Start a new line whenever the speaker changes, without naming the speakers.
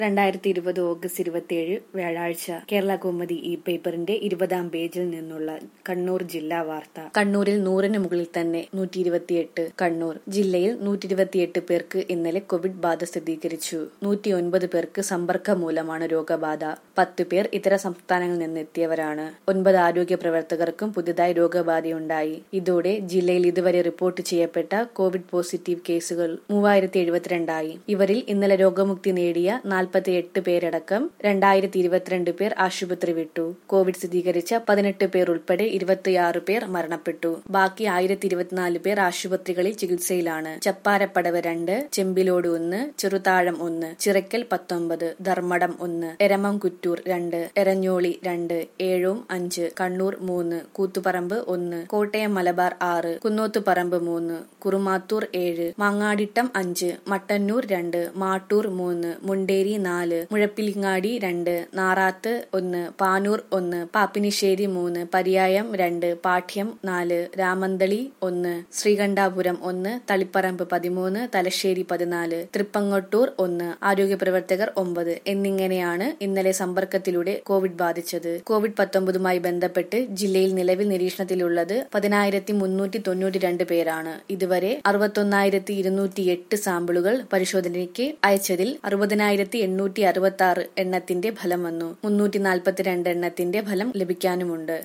രണ്ടായിരത്തി ഇരുപത് ഓഗസ്റ്റ് ഇരുപത്തിയേഴ് വ്യാഴാഴ്ച കേരള കൗമുദി ഈ പേപ്പറിന്റെ ഇരുപതാം പേജിൽ നിന്നുള്ള കണ്ണൂർ ജില്ലാ വാർത്ത കണ്ണൂരിൽ നൂറിന് മുകളിൽ തന്നെ നൂറ്റി ഇരുപത്തിയെട്ട് കണ്ണൂർ ജില്ലയിൽ നൂറ്റി ഇരുപത്തിയെട്ട് പേർക്ക് ഇന്നലെ കോവിഡ് ബാധ സ്ഥിരീകരിച്ചു നൂറ്റി ഒൻപത് പേർക്ക് സമ്പർക്കം മൂലമാണ് രോഗബാധ പത്ത് പേർ ഇതര സംസ്ഥാനങ്ങളിൽ നിന്നെത്തിയവരാണ് ഒൻപത് ആരോഗ്യ പ്രവർത്തകർക്കും പുതുതായി രോഗബാധയുണ്ടായി ഇതോടെ ജില്ലയിൽ ഇതുവരെ റിപ്പോർട്ട് ചെയ്യപ്പെട്ട കോവിഡ് പോസിറ്റീവ് കേസുകൾ മൂവായിരത്തി എഴുപത്തിരണ്ടായി ഇവരിൽ ഇന്നലെ രോഗമുക്തി നേടിയ നാൽപ്പത്തി എട്ട് പേരടക്കം രണ്ടായിരത്തി ഇരുപത്തിരണ്ട് പേർ ആശുപത്രി വിട്ടു കോവിഡ് സ്ഥിരീകരിച്ച പതിനെട്ട് പേർ ഉൾപ്പെടെ ഇരുപത്തിയാറ് പേർ മരണപ്പെട്ടു ബാക്കി ആയിരത്തി ഇരുപത്തിനാല് പേർ ആശുപത്രികളിൽ ചികിത്സയിലാണ് ചപ്പാരപ്പടവ് രണ്ട് ചെമ്പിലോട് ഒന്ന് ചെറുതാഴം ഒന്ന് ചിറക്കൽ പത്തൊമ്പത് ധർമ്മടം ഒന്ന് എരമംകുറ്റൂർ രണ്ട് എരഞ്ഞോളി രണ്ട് ഏഴും അഞ്ച് കണ്ണൂർ മൂന്ന് കൂത്തുപറമ്പ് ഒന്ന് കോട്ടയം മലബാർ ആറ് കുന്നോത്തുപറമ്പ് മൂന്ന് കുറുമാത്തൂർ ഏഴ് മാങ്ങാടിട്ടം അഞ്ച് മട്ടന്നൂർ രണ്ട് മാട്ടൂർ മൂന്ന് മുണ്ടേരി നാല് മുഴപ്പിലിങ്ങാടി രണ്ട് നാറാത്ത് ഒന്ന് പാനൂർ ഒന്ന് പാപ്പിനിശ്ശേരി മൂന്ന് പരിയായം രണ്ട് പാഠ്യം നാല് രാമന്തളി ഒന്ന് ശ്രീകണ്ഠാപുരം ഒന്ന് തളിപ്പറമ്പ് പതിമൂന്ന് തലശ്ശേരി പതിനാല് തൃപ്പങ്ങോട്ടൂർ ഒന്ന് ആരോഗ്യ പ്രവർത്തകർ ഒമ്പത് എന്നിങ്ങനെയാണ് ഇന്നലെ സമ്പർക്കത്തിലൂടെ കോവിഡ് ബാധിച്ചത് കോവിഡ് പത്തൊമ്പതുമായി ബന്ധപ്പെട്ട് ജില്ലയിൽ നിലവിൽ നിരീക്ഷണത്തിലുള്ളത് പതിനായിരത്തി മുന്നൂറ്റി തൊണ്ണൂറ്റി രണ്ട് പേരാണ് ഇതുവരെ അറുപത്തൊന്നായിരത്തി ഇരുന്നൂറ്റി എട്ട് സാമ്പിളുകൾ പരിശോധനയ്ക്ക് അയച്ചതിൽ അറുപതിനായിരത്തി എണ്ണൂറ്റി അറുപത്തി ആറ് എണ്ണത്തിന്റെ ഫലം വന്നു മുന്നൂറ്റി നാൽപ്പത്തിരണ്ട് എണ്ണത്തിന്റെ ഫലം ലഭിക്കാനുമുണ്ട്